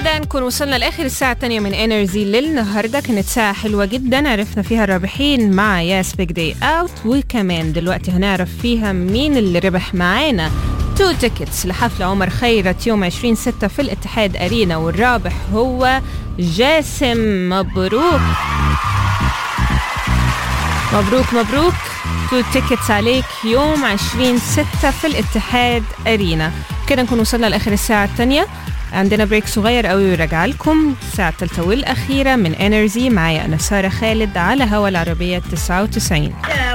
كده نكون وصلنا لاخر الساعه الثانيه من انرجي للنهارده كانت ساعه حلوه جدا عرفنا فيها الرابحين مع ياس بيج داي اوت وكمان دلوقتي هنعرف فيها مين اللي ربح معانا تو تيكتس لحفل عمر خيرت يوم 20 6 في الاتحاد ارينا والرابح هو جاسم مبروك مبروك مبروك تو تيكتس عليك يوم 20 6 في الاتحاد ارينا كده نكون وصلنا لاخر الساعه الثانيه عندنا بريك صغير قوي وراجع لكم الساعة الثالثة والأخيرة من انرجي معايا أنا سارة خالد على هوا العربية 99